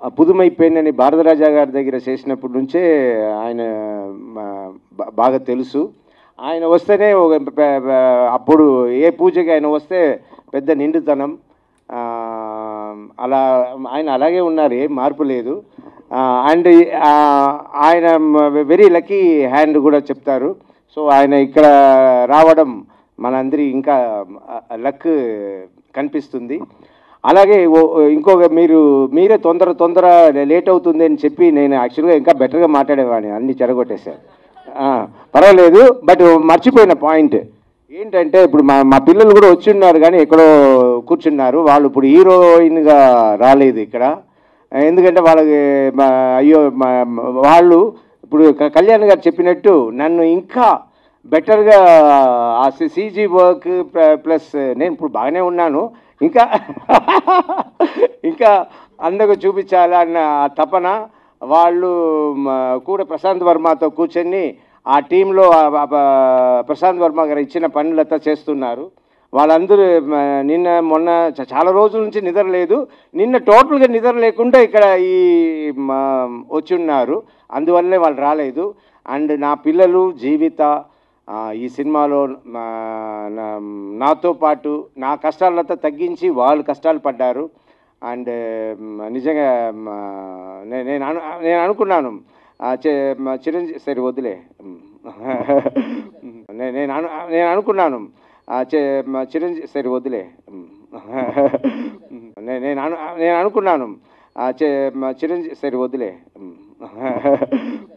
ఆ పుదుమై పెన్ అని భారతరాజా గారి దగ్గర చేసినప్పటి నుంచే ఆయన మా, బా- బాగా తెలుసు ఆయన వస్తేనే ఒక పె- పె- అప్పుడు ఏ పూజకి ఆయన వస్తే పెద్ద నిండుతనం ఆ, అలా ఆయన అలాగే ఉన్నారు ఏం మార్పు లేదు అండ్ ఆయన వెరీ లక్కీ హ్యాండ్ కూడా చెప్తారు సో ఆయన ఇక్కడ రావడం మనందరి ఇంకా లక్ కనిపిస్తుంది అలాగే ఓ- ఇంకొక మీరు మీరే తొందర తొందర లేట్ అవుతుంది అని చెప్పి నేను యాక్చువల్గా ఇంకా బెటర్గా మాట్లాడేవాడిని అన్ని చెడగొట్టేశాను ఆ, పర్వాలేదు బట్ మర్చిపోయిన పాయింట్ ఏంటంటే ఇప్పుడు మా మా పిల్లలు కూడా వచ్చి ఉన్నారు కానీ ఎక్కడో కూర్చున్నారు వాళ్ళు ఇప్పుడు హీరోయిన్గా రాలేదు ఇక్కడ ఎందుకంటే వాళ్ళకి మా- అయ్యో మా- వాళ్ళు ఇప్పుడు క- కళ్యాణ్ గారు చెప్పినట్టు నన్ను ఇంకా బెటర్గా ఆ సీజీ వర్క్ ప్లస్ నేను ఇప్పుడు బాగానే ఉన్నాను ఇంకా ఇంకా అందరూ చూపించాలన్న ఆ తపన వాళ్ళు మ, కూడా ప్రశాంత్ వర్మతో కూర్చొని ఆ టీంలో ఆ- ఆ- ఆ ప్రశాంత్ వర్మ గారు ఇచ్చిన పనులంతా చేస్తున్నారు వాళ్ళందరూ మ, నిన్న మొన్న చ- చాలా రోజుల నుంచి నిద్ర లేదు నిన్న టోటల్గా నిద్ర లేకుండా ఇక్కడ ఈ మ, వచ్చి ఉన్నారు అందువల్లే వాళ్ళు రాలేదు అండ్ నా పిల్లలు జీవిత ఆ, ఈ సినిమాలో నా- నా- నాతో పాటు నా కష్టాలంతా తగ్గించి వాళ్ళు కష్టాలు పడ్డారు అండ్ నిజంగా మ, నే- నేను అను నేను అనుకున్నాను ఆ, చి- మ, చిరంజీవి సరే వదిలే నే- నేను అను నేను అనుకున్నాను ఆ, చి- మ, చిరంజీవి సరే వదిలే నే- నేను అను నేను అనుకున్నాను ఆ, చి- మ, చిరంజీవి సరే వదిలే